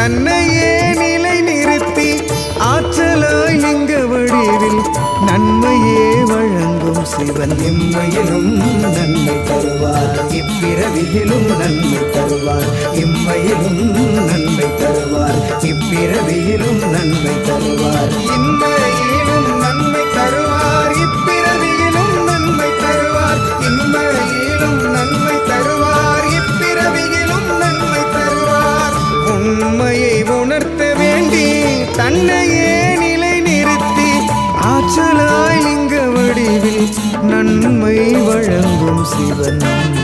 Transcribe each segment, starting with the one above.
தன்னையே நிலை நிறுத்தி ஆற்றலாய் லிங்க வடிவில் நன்மையே வழங்கும் சிவன் இம்மையிலும் நன்மை தருவார் இப்பிறவியிலும் நன்மை தருவார் இம்மையிலும் நன்மை தருவார் இப்பிறவியிலும் நன்மை தருவார் இம்மையிலும் நன்மை தருவார் இப்பிறவியிலும் நன்மை தருவார் இம்மையிலும் நன்மை தருவார் இப்பிறவியிலும் நன்மை தருவார் உண்மையை உணர்த்த வேண்டி தன்னையே நிலை நிறுத்தி ஆற்றலாய் லிங்க வடிவில் நன்மை வழங்கும் சிவன்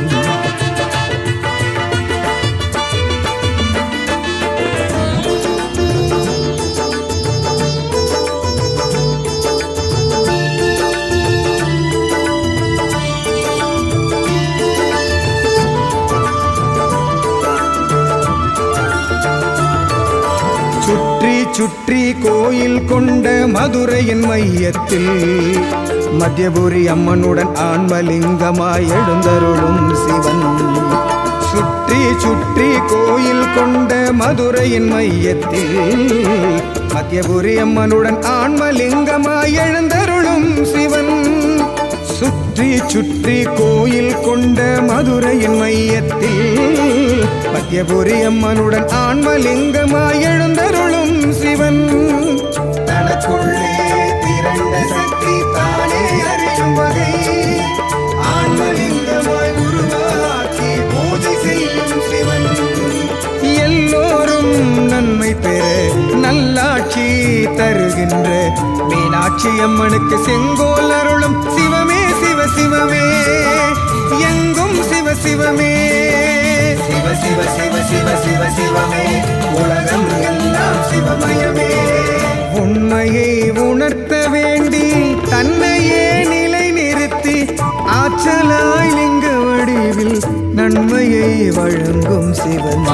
சுற்றி சுற்றி கோயில் கொண்ட மதுரையின் மையத்தில் மத்தியபுரி அம்மனுடன் ஆன்மலிங்கமாய் எழுந்தருளும் சிவன் சுற்றி சுற்றி கோயில் கொண்ட மதுரையின் மையத்தில் மத்தியபுரி அம்மனுடன் ஆன்மலிங்கமாய் எழுந்தருளும் சிவன் சுற்றி சுற்றி கோயில் கொண்ட மதுரையின் மையத்தில் மத்தியபுரி அம்மனுடன் ஆன்மலிங்கமாய் எழுந்தருளும் சிவன் தனக்குள்ளே திரண்ட சக்தி தானே அறியும் வகை ஆன்மலிங்கமாய் உருவாக்கி பூஜை செய்யும் சிவன் எல்லோரும் நன்மை பெற நல்லாட்சி தருகின்ற மீனாட்சி அம்மனுக்கு செங்கோல் அருளும் சிவமே சிவ சிவமே எங்கும் சிவ சிவமே சிவ சிவ சிவ சிவ சிவ சிவமே உலகம் எல்லாம் சிவமயமே உண்மையை உணர்த்த வேண்டி தன்னையே நிலை நிறுத்தி ஆற்றலாய் லிங்க வடிவில் நன்மையை வழங்கும் சிவன்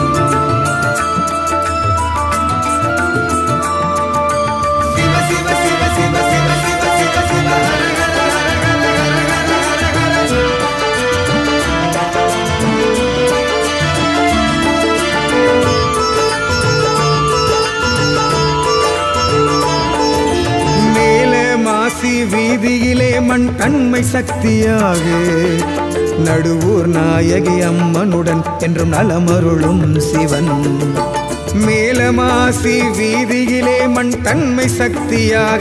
சிவ சிவ சிவ சிவ சிவ சிவ சிவ சிவ ஹர ஹர ஹர ஹர ஹர ஹர ஹர ஹர. மேல மாசி வீதியிலே மண் கண்மை சக்தியாக நடுவூர் நாயகி அம்மனுடன் என்றும் நலமருளும் சிவன் மேலமாசி வீதியிலே மண் தன்மை சக்தியாக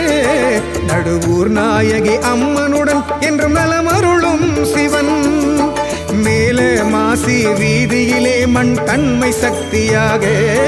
நடுவூர் நாயகி அம்மனுடன் என்றும் நலமருளும் சிவன் மேல மாசி வீதியிலே மண் தன்மை சக்தியாக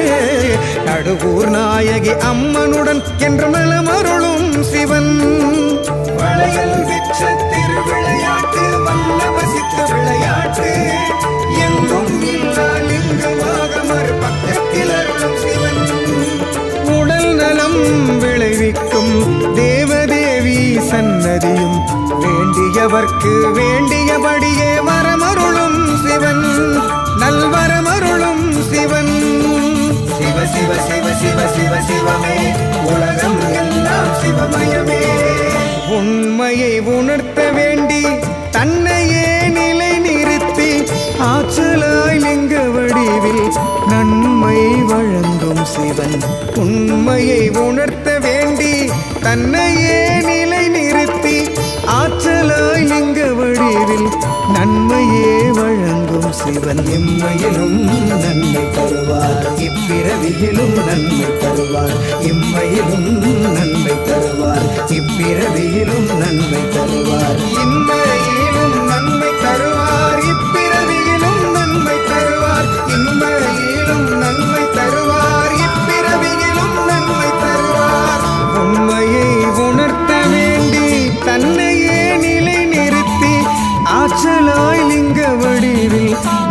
நடுவூர் நாயகி அம்மனுடன் என்றும் நலமருளும் சிவன் வளையல் விற்ற திருவிளையாட்டு வல்லவசித்த விளையாட்டு எங்கும் இல்லா லிங்கமாக மறுபக்கத்தில் அருளும் சிவன் உடல் நலம் விளைவிக்கும் தேவதேவி சன்னதியும் வேண்டியவர்க்கு வேண்டியபடியே வரமருளும் சிவன் நல்வரமருளும் சிவன் சிவ சிவ சிவ சிவ சிவ சிவமே உலகம் எல்லாம் சிவமயமே உண்மையை உணர்த்த வேண்டி தன்னையே நிலை நிறுத்தி ஆற்றலாய் லிங்க வடிவில் நன்மை வழங்கும் சிவன் உண்மையை உணர்த்த வேண்டி தன்னையே நிலை நிறுத்தி ஆற்றலாய் லிங்க வடிவில் நன்மையே வழங்கும் சிவன் இம்மையிலும் நன்மை தருவார் இப்பிறவியிலும் நன்மை தருவார் இம்மையிலும் நன்மை தருவார் இப்பிறவியிலும் நன்மை தருவார் இம்மையிலும் நன்மை தருவார் இப்பிறவியிலும் நன்மை தருவார் இம்மையிலும் நன்மை தருவார் இப்பிறவியிலும் நன்மை தருவார் உண்மையை உணர்த்த வேண்டி தன்னையே நிலை நிறுத்தி ஆற்றலாய் லிங்க வடிவில்